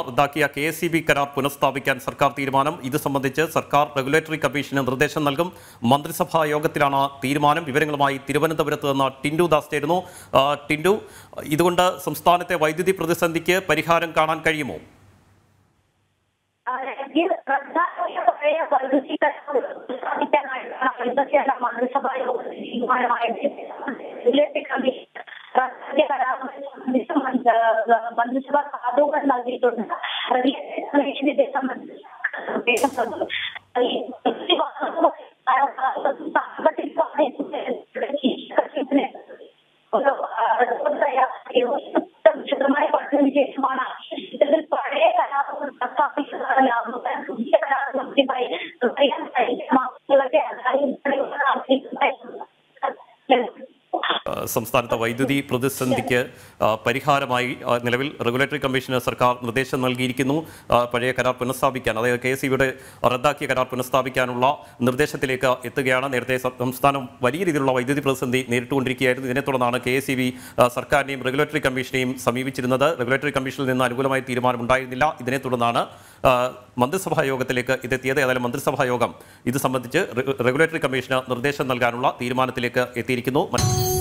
റദ്ദാക്കിയ K S B കരാർ പുനഃസ്ഥാപിക്കാൻ സർക്കാർ തീരുമാനം ഇത് സംബന്ധിച്ച് സർക്കാർ റെഗുലേറ്ററി കമ്മീഷന് നിർദ്ദേശം നൽകും മന്ത്രിസഭാ യോഗത്തിലാണ് തീരുമാനം വിവരങ്ങളുമായി തിരുവനന്തപുരത്ത് നിന്ന് ടിൻഡു ദാസ് ചേരുന്നു ആ, ടിൻഡു ഇതുകൊണ്ട് സംസ്ഥാനത്തെ വൈദ്യുതി പ്രതിസന്ധിക്ക് പരിഹാരം കാണാൻ കഴിയുമോ ഇത് റദ്ദാക്കിയ പഴയ വൈദ്യുതി കരാർ സ്ഥാപിക്കാനായിട്ടാണ് എന്തൊക്കെയാണ് മന്ത്രിസഭാ യോഗത്തിൽ തീരുമാനമായത് റെഗുലേറ്ററി കമ്മീഷൻ റദ്ദാക്കിയ കരാറുമായി സംബന്ധിച്ച് മന്ത്രി- മന്ത്രിസഭ സാധുകൾ നൽകിയിട്ടുണ്ട് റെഗുലേറ്ററി കമ്മീഷൻ ഇതേ സംബന്ധിച്ച് നിർദ്ദേശം തന്നു. ഈ വൈദ്യുതി വാഹനങ്ങൾ സാമ്പത്തിക കക്ഷത്തിന് ഒരു വിശദമായ പഠനത്തിന് ശേഷമാണ് ഇതിൽ പഴയ കലാപങ്ങൾ പ്രസ്താവിക്കുന്നതാണ് പുതിയ കലാപങ്ങളുമായി അറിയാൻ കഴിയുന്ന മാസങ്ങളൊക്കെ ആ, സംസ്ഥാനത്തെ വൈദ്യുതി പ്രതിസന്ധിക്ക് ആ, പരിഹാരമായി ആ, നിലവിൽ റെഗുലേറ്ററി കമ്മീഷന് സർക്കാർ നിർദ്ദേശം നൽകിയിരിക്കുന്നു ആ, പഴയ കരാർ പുനഃസ്ഥാപിക്കാൻ അതായത് കെ എസ് ഇയുടെ റദ്ദാക്കിയ കരാർ പുനഃസ്ഥാപിക്കാനുള്ള നിർദ്ദേശത്തിലേക്ക് എത്തുകയാണ് നേരത്തെ സം- സംസ്ഥാനം വലിയ രീതിയിലുള്ള വൈദ്യുതി പ്രതിസന്ധി നേരിട്ടുകൊണ്ടിരിക്കുകയായിരുന്നു ഇതിനെ തുടർന്നാണ് കെ എസ് ഇ ബി സർക്കാരിനെയും റെഗുലേറ്ററി കമ്മീഷനെയും സമീപിച്ചിരുന്നത് റെഗുലേറ്ററി കമ്മീഷനിൽ നിന്ന് അനുകൂലമായ തീരുമാനമുണ്ടായിരുന്നില്ല ഇതിനെ തുടർന്നാണ് ആ, മന്ത്രിസഭാ യോഗത്തിലേക്ക് ഇതെത്തിയത് ഏതായാലും മന്ത്രിസഭാ യോഗം ഇത് സംബന്ധിച്ച് റെ- റെഗുലേറ്ററി കമ്മീഷന് നിർദ്ദേശം നൽകാനുള്ള തീരുമാനത്തിലേക്ക് എത്തിയിരിക്കുന്നു